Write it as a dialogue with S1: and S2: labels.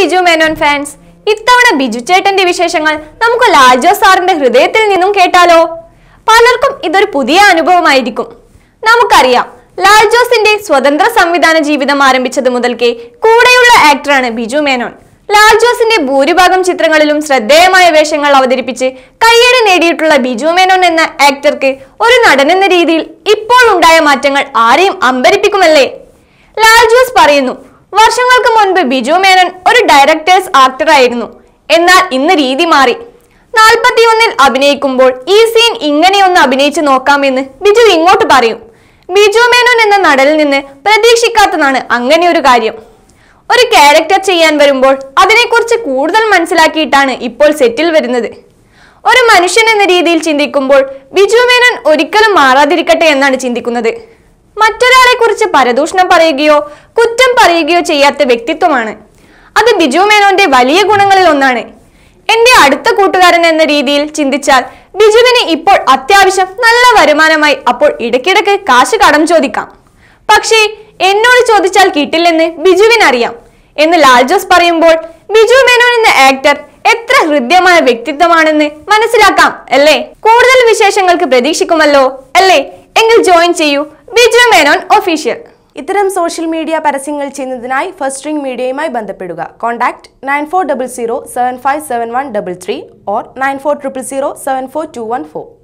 S1: Biju Menon fans ഇത്തവണ ബിജു ചേട്ടന്റെ വിശേഷങ്ങൾ നമുക്ക് ലാജോ സാറിന്റെ ഹൃദയത്തിൽ നിന്നും കേട്ടാലോ പലർക്കും ഇതൊരു പുതിയ അനുഭവമായിരിക്കും നമുക്കറിയാം ലാൽ ജോസിന്റെ സ്വതന്ത്ര സംവിധാന ജീവിതം ആരംഭിച്ചത് മുതൽക്കേ കൂടെയുള്ള ആക്ടറാണ് ബിജു മേനോൻ ലാൽ ജോസിന്റെ ഭൂരിഭാഗം ചിത്രങ്ങളിലും ശ്രദ്ധേയമായ വേഷങ്ങൾ അവതരിപ്പിച്ച് കയ്യടി നേടിയിട്ടുള്ള ബിജു മേനോൻ എന്ന ആക്ടർക്ക് ഒരു നടൻ എന്ന രീതിയിൽ ഇപ്പോൾ ഉണ്ടായ മാറ്റങ്ങൾ ആരെയും അമ്പരിപ്പിക്കുമല്ലേ ലാൽ ജോസ് പറയുന്നു വർഷങ്ങൾക്ക് മുൻപ് ബിജു മേനോൻ ഒരു ഡയറക്ടേഴ്സ് ആക്ടർ ആയിരുന്നു എന്നാൽ ഇന്ന് രീതി മാറി നാൽപ്പത്തിയൊന്നിൽ അഭിനയിക്കുമ്പോൾ ഈ സീൻ ഇങ്ങനെയൊന്ന് അഭിനയിച്ച് നോക്കാമെന്ന് ബിജു ഇങ്ങോട്ട് പറയും ബിജു മേനോൻ എന്ന നടനിൽ നിന്ന് പ്രതീക്ഷിക്കാത്തതാണ് അങ്ങനെ ഒരു കാര്യം ഒരു ക്യാരക്ടർ ചെയ്യാൻ വരുമ്പോൾ അതിനെക്കുറിച്ച് കൂടുതൽ മനസ്സിലാക്കിയിട്ടാണ് ഇപ്പോൾ സെറ്റിൽ വരുന്നത് ഒരു മനുഷ്യൻ എന്ന രീതിയിൽ ചിന്തിക്കുമ്പോൾ ബിജു മേനോൻ ഒരിക്കലും മാറാതിരിക്കട്ടെ എന്നാണ് ചിന്തിക്കുന്നത് മറ്റൊരാളെ കുറിച്ച് പരദൂഷണം പറയുകയോ കുറ്റം പറയുകയോ ചെയ്യാത്ത വ്യക്തിത്വമാണ് അത് ബിജു മേനോന്റെ വലിയ ഗുണങ്ങളിൽ ഒന്നാണ് എന്റെ അടുത്ത കൂട്ടുകാരൻ എന്ന രീതിയിൽ ചിന്തിച്ചാൽ ബിജുവിന് ഇപ്പോൾ അത്യാവശ്യം നല്ല വരുമാനമായി അപ്പോൾ ഇടയ്ക്കിടയ്ക്ക് കാശ് കടം ചോദിക്കാം പക്ഷേ എന്നോട് ചോദിച്ചാൽ കിട്ടില്ലെന്ന് ബിജുവിനറിയാം എന്ന് ലാൽ ജോസ് പറയുമ്പോൾ ബിജു മേനോൻ എന്ന ആക്ടർ എത്ര ഹൃദ്യമായ വ്യക്തിത്വമാണെന്ന് മനസ്സിലാക്കാം അല്ലേ കൂടുതൽ വിശേഷങ്ങൾക്ക് പ്രതീക്ഷിക്കുമല്ലോ അല്ലേ എങ്കിൽ ജോയിൻ ചെയ്യൂ ബിജു മേനോൻ ഒഫീഷ്യൽ
S2: ഇത്തരം സോഷ്യൽ മീഡിയ പരസ്യങ്ങൾ ചെയ്യുന്നതിനായി ഫസ്റ്റ് റിംഗ് മീഡിയയുമായി ബന്ധപ്പെടുക contact nine four double zero seven five seven one double three or nine four triple zero seven four two one four